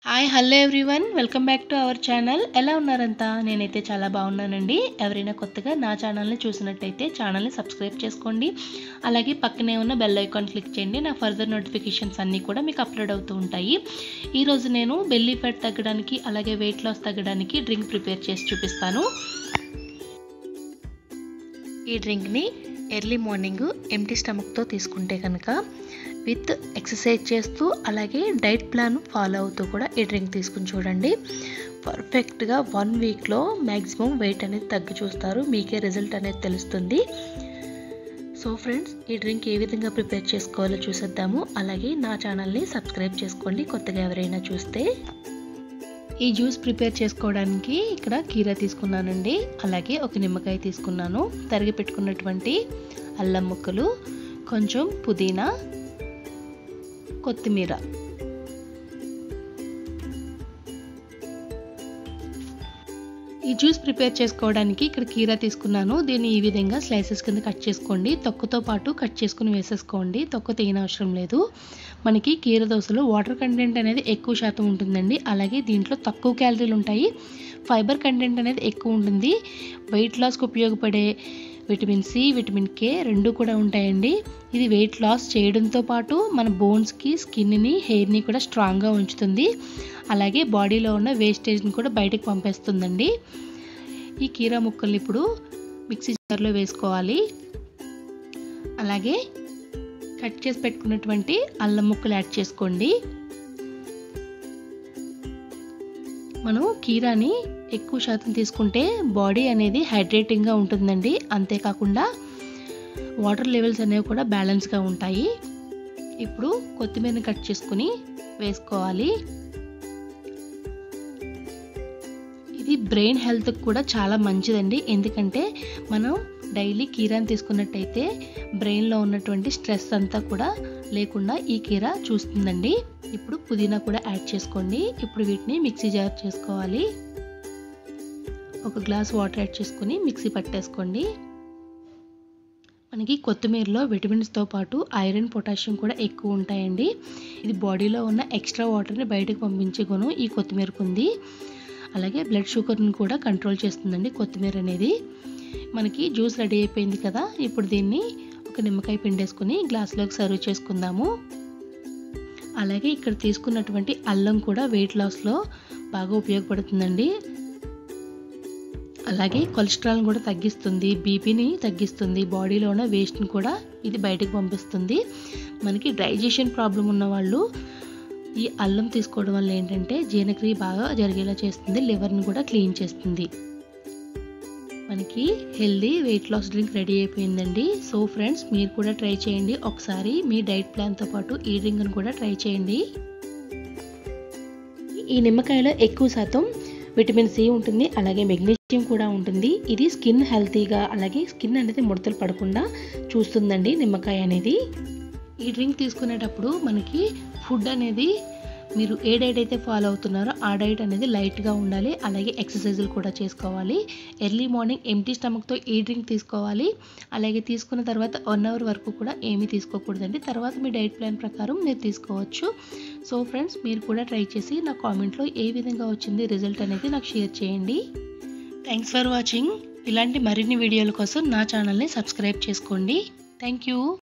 hi hello everyone welcome back to our channel ఎలా ఉన్నారంతా నేనైతే చాలా బాగున్నానండి ఎవరైనా కొత్తగా నా ఛానల్ని చూసినట్టయితే ఛానల్ని సబ్స్క్రైబ్ చేసుకోండి అలాగే పక్కనే ఉన్న బెల్ ఐకాన్ క్లిక్ చేయండి నా ఫర్దర్ నోటిఫికేషన్స్ అన్నీ కూడా మీకు అప్లోడ్ అవుతూ ఉంటాయి ఈరోజు నేను బెల్లీ ఫ్యాట్ తగ్గడానికి అలాగే వెయిట్ లాస్ తగ్గడానికి డ్రింక్ ప్రిపేర్ చేసి చూపిస్తాను ఈ డ్రింక్ని ఎర్లీ మార్నింగ్ ఎంటీ స్టమక్తో తీసుకుంటే కనుక విత్ ఎక్సర్సైజ్ చేస్తూ అలాగే డైట్ ప్లాన్ ఫాలో అవుతూ కూడా ఈ డ్రింక్ తీసుకుని చూడండి పర్ఫెక్ట్గా వన్ వీక్లో మ్యాక్సిమం వెయిట్ అనేది తగ్గి చూస్తారు మీకే రిజల్ట్ అనేది తెలుస్తుంది సో ఫ్రెండ్స్ ఈ డ్రింక్ ఏ విధంగా ప్రిపేర్ చేసుకోవాలో చూసేద్దాము అలాగే నా ఛానల్ని సబ్స్క్రైబ్ చేసుకోండి కొత్తగా ఎవరైనా చూస్తే ఈ జ్యూస్ ప్రిపేర్ చేసుకోవడానికి ఇక్కడ కీరా తీసుకున్నానండి అలాగే ఒక నిమ్మకాయ తీసుకున్నాను తరిగి పెట్టుకున్నటువంటి అల్లం ముక్కలు కొంచెం పుదీనా కొత్తిమీర ఈ జ్యూస్ ప్రిపేర్ చేసుకోవడానికి ఇక్కడ కీరా తీసుకున్నాను దీన్ని ఈ విధంగా స్లైసెస్ కింద కట్ చేసుకోండి తొక్కతో పాటు కట్ చేసుకుని వేసేసుకోండి తొక్క తీయన అవసరం లేదు మనకి కీర దోశలో వాటర్ కంటెంట్ అనేది ఎక్కువ శాతం ఉంటుందండి అలాగే దీంట్లో తక్కువ క్యాలరీలు ఉంటాయి ఫైబర్ కంటెంట్ అనేది ఎక్కువ ఉంటుంది వెయిట్ లాస్కి ఉపయోగపడే విటమిన్ సి విటమిన్ కే రెండు కూడా ఉంటాయండి ఇది వెయిట్ లాస్ చేయడంతో పాటు మన బోన్స్కి స్కిన్ని హెయిర్ని కూడా స్ట్రాంగ్గా ఉంచుతుంది అలాగే బాడీలో ఉన్న వేస్టేజ్ని కూడా బయటకు పంపేస్తుందండి ఈ కీరా ముక్కల్ని ఇప్పుడు మిక్సీ జార్లో వేసుకోవాలి అలాగే కట్ చేసి పెట్టుకున్నటువంటి అల్లం ముక్కలు యాడ్ చేసుకోండి మనం కీరాని ఎక్కువ శాతం తీసుకుంటే బాడీ అనేది హైడ్రేటింగ్గా ఉంటుందండి అంతేకాకుండా వాటర్ లెవెల్స్ అనేవి కూడా బ్యాలెన్స్గా ఉంటాయి ఇప్పుడు కొత్తిమీరని కట్ చేసుకుని వేసుకోవాలి ఇది బ్రెయిన్ హెల్త్కి కూడా చాలా మంచిదండి ఎందుకంటే మనం డైలీ కీరాని తీసుకున్నట్టయితే బ్రెయిన్లో ఉన్నటువంటి స్ట్రెస్ అంతా కూడా లేకుండా ఈ కీర చూస్తుందండి ఇప్పుడు పుదీనా కూడా యాడ్ చేసుకోండి ఇప్పుడు వీటిని మిక్సీ జార్ చేసుకోవాలి ఒక గ్లాస్ వాటర్ యాడ్ చేసుకుని మిక్సీ పట్టేసుకోండి మనకి కొత్తిమీరలో విటమిన్స్తో పాటు ఐరన్ పొటాషియం కూడా ఎక్కువ ఉంటాయండి ఇది బాడీలో ఉన్న ఎక్స్ట్రా వాటర్ని బయటకు పంపించే గుణం ఈ కొత్తిమీరకు ఉంది అలాగే బ్లడ్ షుగర్ని కూడా కంట్రోల్ చేస్తుందండి కొత్తిమీర అనేది మనకి జ్యూస్ రెడీ అయిపోయింది కదా ఇప్పుడు దీన్ని ఒక నిమ్మకాయ పిండేసుకుని గ్లాస్లోకి సర్వ్ చేసుకుందాము అలాగే ఇక్కడ తీసుకున్నటువంటి అల్లం కూడా వెయిట్ లాస్లో బాగా ఉపయోగపడుతుందండి అలాగే కొలెస్ట్రాల్ని కూడా తగ్గిస్తుంది బీపీని తగ్గిస్తుంది బాడీలో ఉన్న వేస్ట్ని కూడా ఇది బయటకు పంపిస్తుంది మనకి డైజెషన్ ప్రాబ్లం ఉన్న వాళ్ళు ఈ అల్లం తీసుకోవడం వల్ల ఏంటంటే జీర్ణక్రియ బాగా జరిగేలా చేస్తుంది లివర్ని కూడా క్లీన్ చేస్తుంది మనకి healthy weight loss drink ready అయిపోయిందండి సో ఫ్రెండ్స్ మీరు కూడా ట్రై చేయండి ఒకసారి మీ డైట్ ప్లాన్తో పాటు ఈ డ్రింక్ని కూడా ట్రై చేయండి ఈ నిమ్మకాయలో ఎక్కువ శాతం విటమిన్ సి ఉంటుంది అలాగే మెగ్నీషియం కూడా ఉంటుంది ఇది స్కిన్ హెల్తీగా అలాగే స్కిన్ అనేది ముడతలు పడకుండా చూస్తుందండి నిమ్మకాయ అనేది ఈ డ్రింక్ తీసుకునేటప్పుడు మనకి ఫుడ్ అనేది మీరు ఏ డైట్ అయితే ఫాలో అవుతున్నారో ఆ డైట్ అనేది లైట్గా ఉండాలి అలాగే ఎక్సర్సైజులు కూడా చేసుకోవాలి ఎర్లీ మార్నింగ్ ఎంటీ స్టమక్తో ఈ డ్రింక్ తీసుకోవాలి అలాగే తీసుకున్న తర్వాత వన్ అవర్ వరకు కూడా ఏమీ తీసుకోకూడదండి తర్వాత మీ డైట్ ప్లాన్ ప్రకారం మీరు తీసుకోవచ్చు సో ఫ్రెండ్స్ మీరు కూడా ట్రై చేసి నా కామెంట్లో ఏ విధంగా వచ్చింది రిజల్ట్ అనేది నాకు షేర్ చేయండి థ్యాంక్స్ ఫర్ వాచింగ్ ఇలాంటి మరిన్ని వీడియోల కోసం నా ఛానల్ని సబ్స్క్రైబ్ చేసుకోండి థ్యాంక్ యూ